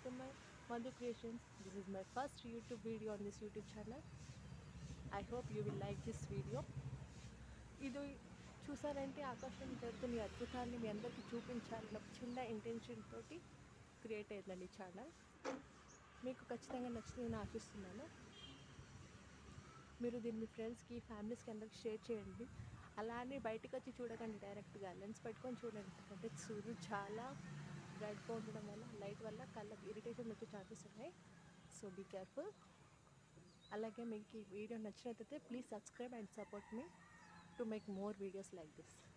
to my Madhu creations this is my first YouTube video on this YouTube channel I hope you will like this video ఇది చూసారంటే ఆకాశం జరుగుతున్న ఈ అద్భుతాన్ని మీ అందరికీ చూపించాలన్న ఒక చిన్న ఇంటెన్షన్ తోటి క్రియేట్ అయిందండి ఈ ఛానల్ మీకు ఖచ్చితంగా నచ్చుతుందని ఆశిస్తున్నాను మీరు దీన్ని మీ ఫ్రెండ్స్కి ఫ్యామిలీస్కి అందరికి షేర్ చేయండి అలానే బయటకు వచ్చి చూడకండి డైరెక్ట్గా లెన్స్ పెట్టుకొని చూడండి ఎందుకంటే సూర్యుడు చాలా బ్రైట్గా ఉండడం వల్ల లైట్ వల్ల కళ్ళకి ఇరిటేషన్ వచ్చే ఛాన్సెస్ ఉన్నాయి సో బీ కేర్ఫుల్ అలాగే మీకు ఈ వీడియో నచ్చినట్లయితే please subscribe and support me to make more videos like this